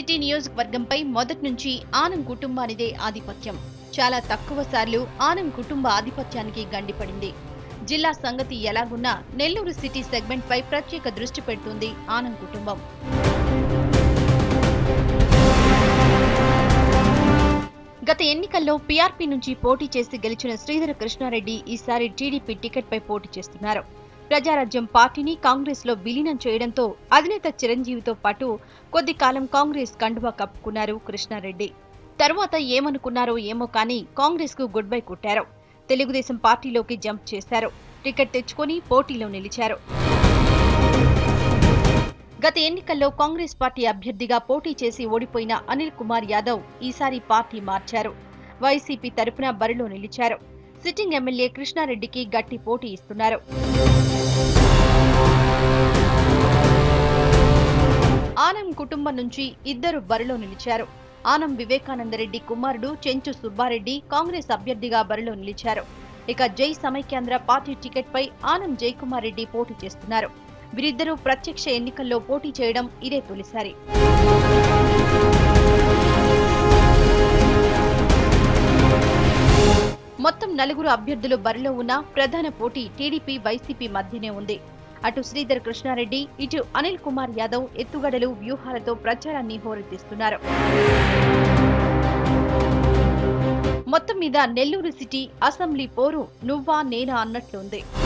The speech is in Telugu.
సిటీ నియోజకవర్గంపై మొదటి నుంచి ఆనం కుటుంబానిదే ఆధిపత్యం చాలా తక్కువ సార్లు ఆనం కుటుంబ ఆధిపత్యానికి గండిపడింది జిల్లా సంగతి ఎలాగున్నా నెల్లూరు సిటీ సెగ్మెంట్ పై ప్రత్యేక దృష్టి పెడుతుంది ఆనం కుటుంబం గత ఎన్నికల్లో పీఆర్పీ నుంచి పోటీ చేసి గెలిచిన శ్రీధర కృష్ణారెడ్డి ఈసారి టీడీపీ టికెట్ పై పోటీ చేస్తున్నారు ప్రజారాజ్యం పార్టీని కాంగ్రెస్ లో విలీనం చేయడంతో అధినేత చిరంజీవితో పాటు కొద్ది కాలం కాంగ్రెస్ కండువా కప్పుకున్నారు కృష్ణారెడ్డి తరువాత ఏమనుకున్నారో ఏమో కానీ కాంగ్రెస్ కు గుడ్ బై కొట్టారు తెలుగుదేశం పార్టీలోకి జంప్ చేశారు టికెట్ తెచ్చుకొని పోటీలో నిలిచారు గత ఎన్నికల్లో కాంగ్రెస్ పార్టీ అభ్యర్థిగా పోటీ చేసి ఓడిపోయిన అనిల్ కుమార్ యాదవ్ ఈసారి పార్టీ మార్చారు వైసీపీ తరపున బరిలో నిలిచారు సిట్టింగ్ ఎమ్మెల్యే కృష్ణారెడ్డికి గట్టి పోటీ ఇస్తున్నారు ఆనం కుటుంబం నుంచి ఇద్దరు బరిలో నిలిచారు ఆనం వివేకానందరెడ్డి కుమారుడు చెంచు సుబ్బారెడ్డి కాంగ్రెస్ అభ్యర్థిగా బరిలో నిలిచారు ఇక జై సమైక్యాంధ్ర పార్టీ టికెట్ పై ఆనం జయకుమార్ రెడ్డి పోటీ చేస్తున్నారు వీరిద్దరూ ప్రత్యక్ష ఎన్నికల్లో పోటీ చేయడం ఇదే తొలిసారి మొత్తం నలుగురు అభ్యర్థులు బరిలో ఉన్న ప్రధాన పోటీ టీడీపీ వైసీపీ మధ్యనే ఉంది అటు శ్రీధర్ కృష్ణారెడ్డి ఇటు అనిల్ కుమార్ యాదవ్ ఎత్తుగడలు వ్యూహాలతో ప్రచారాన్ని హోరెత్తిస్తున్నారు మొత్తం మీద నెల్లూరు సిటీ అసెంబ్లీ పోరు నువ్వా నేనా అన్నట్లుంది